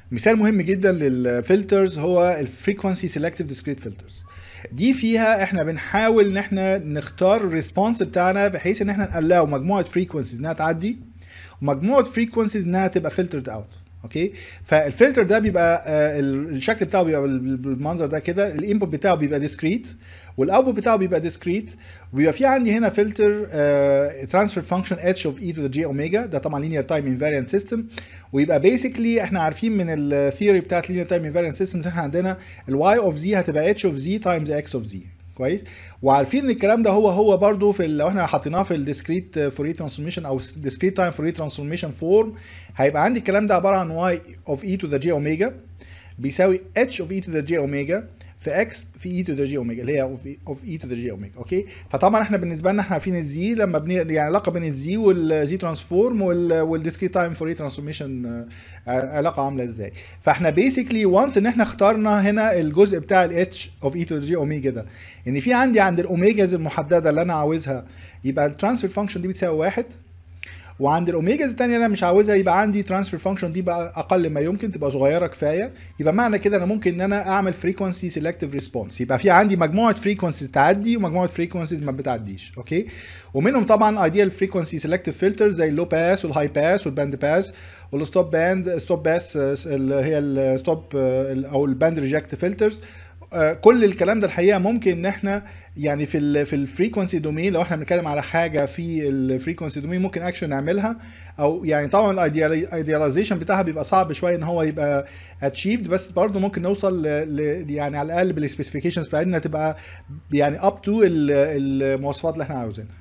مثال مهم جدا للفلترز هو الفريكونسي سيلكتيف ديسكريت فلترز دي فيها احنا بنحاول ان احنا نختار الريسبونس بتاعنا بحيث ان احنا نقلقه مجموعه فريكونسيز انها تعدي ومجموعه فريكونسيز انها تبقى فلترد اوت اوكي فالفلتر ده بيبقى آه، ال- الشكل بتاعه بيبقى بال- بالمنظر ده كده الانبوت بتاعه بيبقى ديسكريت والاوتبوت بتاعه بيبقى ديسكريت وبيبقى في عندي هنا فلتر ترانسفير فانكشن اتش اوف اي تو ذا جي اوميجا ده طبعا لينير تايم انفاريانت سيستم ويبقى بيسكلي احنا عارفين من الثيوري بتاعت لينير تايم انفاريانت سيستمز احنا عندنا الواي اوف زي هتبقى اتش اوف زي تايمز اكس اوف زي كويس وعارفين ان الكلام ده هو هو برضو في ال- لو احنا حطيناه في الديسكريت فوري ترانسفورميشن او ديسكريت تايم فوري ترانسفورميشن فورم هيبقى عندي الكلام ده عباره عن y of e to the j اوميجا بيساوي h of e to the j اوميجا في x في e to the j اوميجا اللي هي of e, of e to the j اوميجا اوكي فطبعا احنا بالنسبه لنا احنا عارفين الزي لما بني يعني علاقه بين الزي والزي ترانسفورم والديسكريت تايم فوري ترانسفورميشن علاقه عامله ازاي فاحنا بيسكلي وانس ان احنا اخترنا هنا الجزء بتاع الاتش اوف اي تو جي اوميجا ده ان في عندي عند الاوميجاز المحدده اللي انا عاوزها يبقى الترانسفير فانكشن دي بتساوي واحد وعند الاوميجاز الثانيه انا مش عاوزها يبقى عندي ترانسفير فانكشن دي بقى اقل ما يمكن تبقى صغيره كفايه يبقى معنى كده انا ممكن ان انا اعمل فريكونسي سيلكتيف ريسبونس يبقى في عندي مجموعه فريكونسيز تعدي ومجموعه فريكونسيز ما بتعديش اوكي ومنهم طبعا ايديال فريكونسي سيلكتيف فلتر زي اللو باس والهاي باس والباند باس والستوب باند ستوب باس اللي هي الستوب او الباند ريجكت فلترز آه، كل الكلام ده الحقيقه ممكن ان احنا يعني في ال في الفريكونسي دومين لو احنا بنتكلم على حاجه في الفريكونسي دومين ممكن اكشن نعملها او يعني طبعا الايدياليزيشن بتاعها بيبقى صعب شويه ان هو يبقى اتشيفد بس برضه ممكن نوصل ل ل- يعني على الاقل بالسبيسيفيكيشنز بتاعتنا تبقى يعني اب تو المواصفات اللي احنا عاوزينها